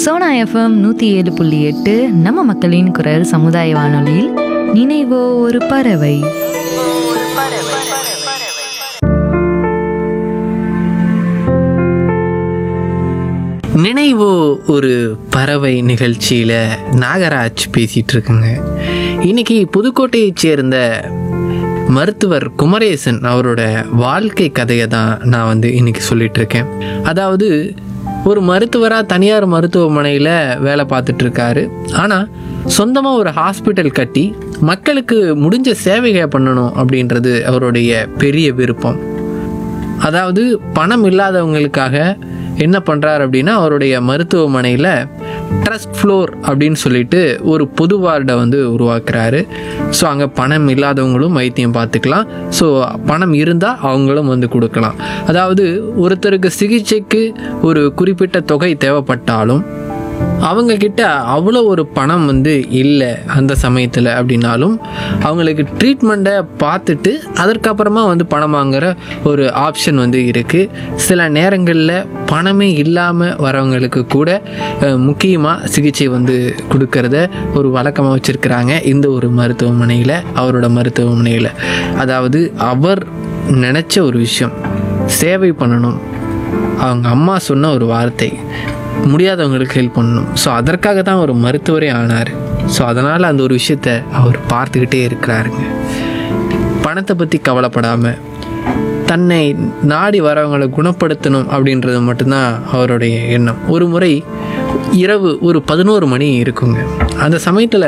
Sona FM நூற்றி ஏழு புள்ளி எட்டு நம்ம மக்களின் குரல் சமுதாய வானொலியில் நினைவோ ஒரு பறவை நினைவோ ஒரு பறவை நிகழ்ச்சியில் நாகராஜ் பேசிகிட்டு இருக்குங்க இன்னைக்கு புதுக்கோட்டையைச் சேர்ந்த மருத்துவர் குமரேசன் அவரோட வாழ்க்கை கதையை தான் நான் வந்து இன்னைக்கு சொல்லிட்டு இருக்கேன் அதாவது ஒரு மருத்துவராக தனியார் மருத்துவமனையில் வேலை பார்த்துட்டு இருக்காரு ஆனால் சொந்தமாக ஒரு ஹாஸ்பிட்டல் கட்டி மக்களுக்கு முடிஞ்ச சேவைகளை பண்ணணும் அப்படின்றது அவருடைய பெரிய விருப்பம் அதாவது பணம் இல்லாதவங்களுக்காக என்ன பண்ணுறாரு அப்படின்னா அவருடைய மருத்துவமனையில் ட்ரஸ்ட் ஃப்ளோர் அப்படின்னு சொல்லிட்டு ஒரு பொது வார்டை வந்து உருவாக்குறாரு ஸோ அங்கே பணம் இல்லாதவங்களும் வைத்தியம் பார்த்துக்கலாம் ஸோ பணம் இருந்தால் அவங்களும் வந்து கொடுக்கலாம் அதாவது ஒருத்தருக்கு சிகிச்சைக்கு ஒரு குறிப்பிட்ட தொகை தேவைப்பட்டாலும் அவங்க கிட்ட அவ்வளோ ஒரு பணம் வந்து இல்லை அந்த சமயத்தில் அப்படின்னாலும் அவங்களுக்கு ட்ரீட்மெண்ட்டை பார்த்துட்டு அதற்கப்புறமா வந்து பணம் வாங்குற ஒரு ஆப்ஷன் வந்து இருக்குது சில நேரங்களில் பணமே இல்லாமல் வரவங்களுக்கு கூட முக்கியமாக சிகிச்சை வந்து கொடுக்கறத ஒரு வழக்கமாக வச்சுருக்கிறாங்க இந்த ஒரு மருத்துவமனையில் அவரோட மருத்துவமனையில் அதாவது அவர் நினச்ச ஒரு விஷயம் சேவை பண்ணணும் அவங்க அம்மா சொன்ன ஒரு வார்த்தை முடியாதவங்களுக்கு ஹெல்ப் பண்ணணும் ஸோ அதற்காக தான் ஒரு மருத்துவரே ஆனார் ஸோ அதனால் அந்த ஒரு விஷயத்த அவர் பார்த்துக்கிட்டே இருக்கிறாருங்க பணத்தை பற்றி கவலைப்படாமல் தன்னை நாடி வரவங்களை குணப்படுத்தணும் அப்படின்றது மட்டும்தான் அவருடைய எண்ணம் ஒரு முறை இரவு ஒரு பதினோரு மணி இருக்குங்க அந்த சமயத்தில்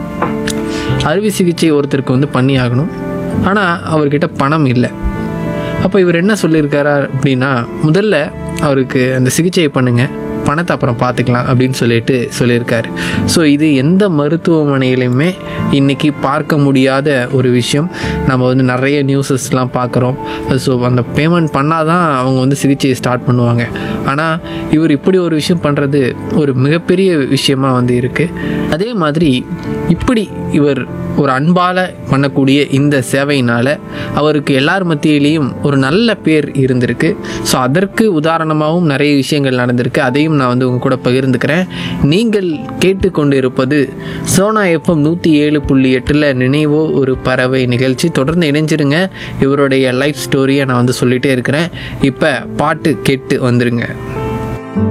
அறுவை சிகிச்சை ஒருத்தருக்கு வந்து பண்ணி ஆகணும் ஆனால் அவர்கிட்ட பணம் இல்லை அப்போ இவர் என்ன சொல்லியிருக்காரா அப்படின்னா முதல்ல அவருக்கு அந்த சிகிச்சையை பண்ணுங்க பணத்தை அப்புறம் பார்த்துக்கலாம் அப்படின்னு சொல்லிட்டு சொல்லியிருக்காரு ஸோ இது எந்த மருத்துவமனையிலையுமே இன்றைக்கி பார்க்க முடியாத ஒரு விஷயம் நம்ம வந்து நிறைய நியூஸஸ்லாம் பார்க்குறோம் ஸோ அந்த பேமெண்ட் பண்ணால் தான் அவங்க வந்து சிகிச்சையை ஸ்டார்ட் பண்ணுவாங்க ஆனால் இவர் இப்படி ஒரு விஷயம் பண்ணுறது ஒரு மிகப்பெரிய விஷயமா வந்து இருக்குது அதே மாதிரி இப்படி இவர் ஒரு அன்பால் பண்ணக்கூடிய இந்த சேவையினால் அவருக்கு எல்லார் மத்தியிலையும் ஒரு நல்ல பேர் இருந்திருக்கு ஸோ அதற்கு உதாரணமாகவும் நிறைய விஷயங்கள் நடந்திருக்கு அதையும் நான் வந்து உங்க கூட பகிர்ந்துக்கிறேன் நீங்கள் கேட்டுக்கொண்டு இருப்பது சோனா எஃப்எம் நூற்றி ஏழு புள்ளி எட்டில் நினைவோ ஒரு பறவை நிகழ்ச்சி தொடர்ந்து இணைஞ்சிருங்க இவருடைய லைஃப் ஸ்டோரியை நான் வந்து சொல்லிகிட்டே இருக்கிறேன் இப்போ பாட்டு கேட்டு வந்துருங்க